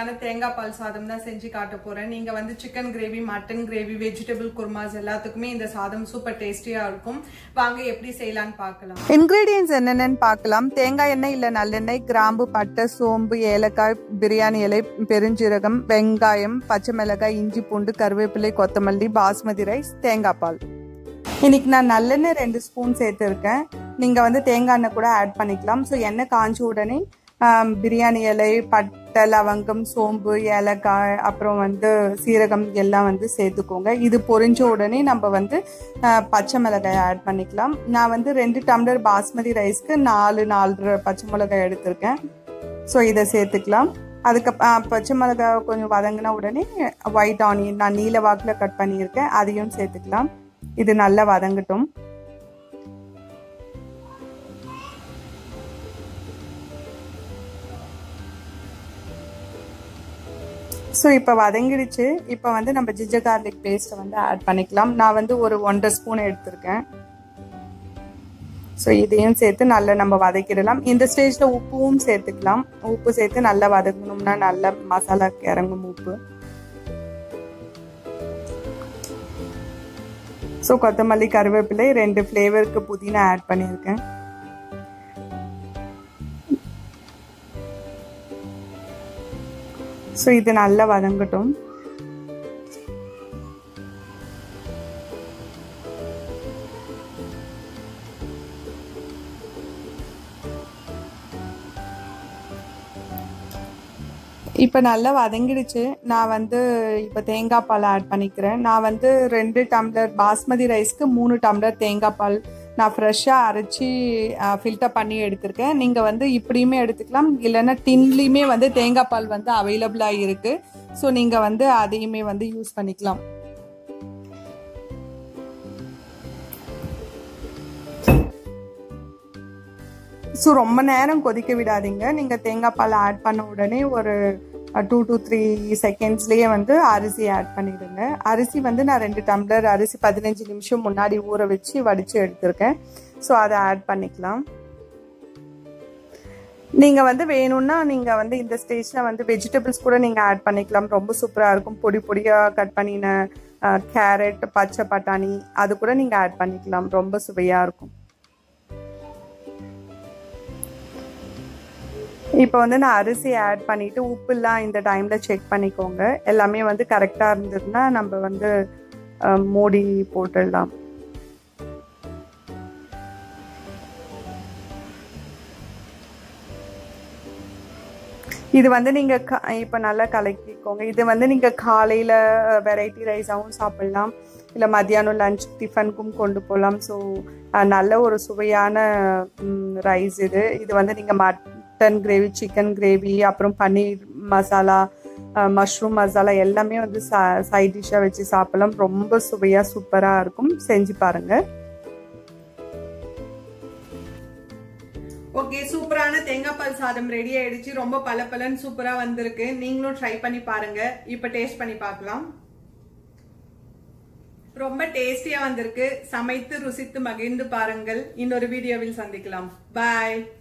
சுவையான தேங்காய் பால் சாதம் தான் செஞ்சு காட்ட போறேன் நீங்க வந்து chicken gravy mutton gravy vegetable குருமாஸ் எல்லாத்துக்குமே இந்த சாதம் சூப்பர் டேஸ்டியா இருக்கும் வாங்க எப்படி செய்யலாம்னு பார்க்கலாம் இன்கிரீடியன்ஸ் என்னென்னு பார்க்கலாம் தேங்காய் எண்ணெய் இல்லை நல்லெண்ணெய் கிராம்பு பட்டை சோம்பு ஏலக்காய் பிரியாணி இலை பெருஞ்சீரகம் வெங்காயம் பச்சை மிளகாய் இஞ்சி பூண்டு கருவேப்பிலை கொத்தமல்லி பாஸ்மதி ரைஸ் தேங்காய் பால் இன்னைக்கு நான் நல்லெண்ணெய் ரெண்டு ஸ்பூன் சேர்த்துருக்கேன் நீங்கள் வந்து தேங்காய் எண்ணெய் கூட ஆட் பண்ணிக்கலாம் ஸோ எண்ணெய் காஞ்ச உடனே ஆம், பிரியாணி இலை பட்டை லவங்கம் சோம்பு ஏலக்காய் அப்புறம் வந்து சீரகம் எல்லாம் வந்து சேர்த்துக்கோங்க இது பொரிஞ்ச உடனே நம்ம வந்து ஆ, பச்சை மிளகாய் ஆட் பண்ணிக்கலாம் நான் வந்து ரெண்டு டம்ளர் பாஸ்மதி ரைஸ்க்கு நாலு நாலு பச்சை மிளகாய் எடுத்திருக்கேன் ஸோ இதை சேர்த்துக்கலாம் அதுக்கு ஆ, பச்சை மிளகாய் கொஞ்சம் வதங்கின உடனே ஒயிட் ஆனியன் நான் நீல வாக்கில் கட் பண்ணியிருக்கேன் அதையும் சேர்த்துக்கலாம் இது நல்லா வதங்கட்டும் ஸோ இப்போ வதங்கிடுச்சு இப்போ வந்து நம்ம ஜிஞ்சர் கார்லிக் பேஸ்ட்டை வந்து ஆட் பண்ணிக்கலாம் நான் வந்து ஒரு ஒன்றரை ஸ்பூன் எடுத்திருக்கேன் ஸோ இதையும் சேர்த்து நல்லா நம்ம வதக்கிடலாம் இந்த ஸ்டேஜில் உப்பும் சேர்த்துக்கலாம் உப்பு சேர்த்து நல்லா வதக்கணும்னா நல்ல மசாலா இறங்கும் உப்பு ஸோ கொத்தமல்லி கருவேப்பிலை ரெண்டு ஃப்ளேவருக்கு புதினா ஆட் பண்ணியிருக்கேன் ஸோ இது நல்லா வதங்கட்டும் இப்போ நல்லா வதங்கிடுச்சு நான் வந்து இப்போ தேங்காய் பால் ஆட் பண்ணிக்கிறேன் நான் வந்து ரெண்டு டம்ளர் பாஸ்மதி ரைஸ்க்கு மூணு டம்ளர் தேங்காய் பால் நான் ஃப்ரெஷ்ஷாக அரைச்சி ஃபில்டர் பண்ணி எடுத்திருக்கேன் நீங்கள் வந்து இப்படியுமே எடுத்துக்கலாம் இல்லைன்னா டின்லேயுமே வந்து தேங்காய் பால் வந்து அவைலபிளாக இருக்குது ஸோ நீங்கள் வந்து அதையுமே வந்து யூஸ் பண்ணிக்கலாம் ஸோ ரொம்ப நேரம் கொதிக்க விடாதீங்க நீங்கள் தேங்காய் பால் ஆட் பண்ண உடனே ஒரு டூ டு த்ரீ செகண்ட்ஸ்லேயே வந்து அரிசி ஆட் பண்ணிடுங்க அரிசி வந்து நான் ரெண்டு டம்ளர் அரிசி பதினஞ்சு நிமிஷம் முன்னாடி ஊற வச்சு வடித்து எடுத்திருக்கேன் ஸோ அதை ஆட் பண்ணிக்கலாம் நீங்கள் வந்து வேணும்னா நீங்கள் வந்து இந்த ஸ்டேஜில் வந்து வெஜிடபிள்ஸ் கூட நீங்கள் ஆட் பண்ணிக்கலாம் ரொம்ப சூப்பராக இருக்கும் பொடி பொடியாக கட் பண்ணின கேரட் பச்சை பட்டாணி அது கூட நீங்கள் ஆட் பண்ணிக்கலாம் ரொம்ப சுவையாக இருக்கும் இப்போ வந்து நான் அரிசி ஆட் பண்ணிவிட்டு உப்புலாம் இந்த டைமில் செக் பண்ணிக்கோங்க எல்லாமே வந்து கரெக்டாக இருந்ததுன்னா நம்ம வந்து மூடி போட்டுடலாம் இது வந்து நீங்கள் க இப்போ நல்லா கலக்கிக்கோங்க இது வந்து நீங்கள் காலையில் வெரைட்டி ரைஸாகவும் சாப்பிட்லாம் இல்லை மத்தியானம் லஞ்ச் டிஃபனுக்கும் கொண்டு போகலாம் ஸோ நல்ல ஒரு சுவையான ரைஸ் இது இது வந்து நீங்கள் மட்டன் கிரேவி சிக்கன் கிரேவி அப்புறம் பன்னீர் மசாலா மஷ்ரூம் மசாலா எல்லாமே வந்து சைட் டிஷ்ஷாக வச்சு சாப்பிடலாம் ரொம்ப சுவையாக சூப்பராக இருக்கும் செஞ்சு பாருங்கள் ஓகே சூப்பரான தேங்காய் பால் சாதம் ரெடி ஆயிடுச்சு ரொம்ப பல பலன் சூப்பரா வந்திருக்கு நீங்களும் ட்ரை பண்ணி பாருங்க இப்ப டேஸ்ட் பண்ணி பார்க்கலாம் ரொம்ப டேஸ்டியா வந்திருக்கு சமைத்து ருசித்து மகிழ்ந்து பாருங்கள் இன்னொரு வீடியோவில் சந்திக்கலாம் பாய்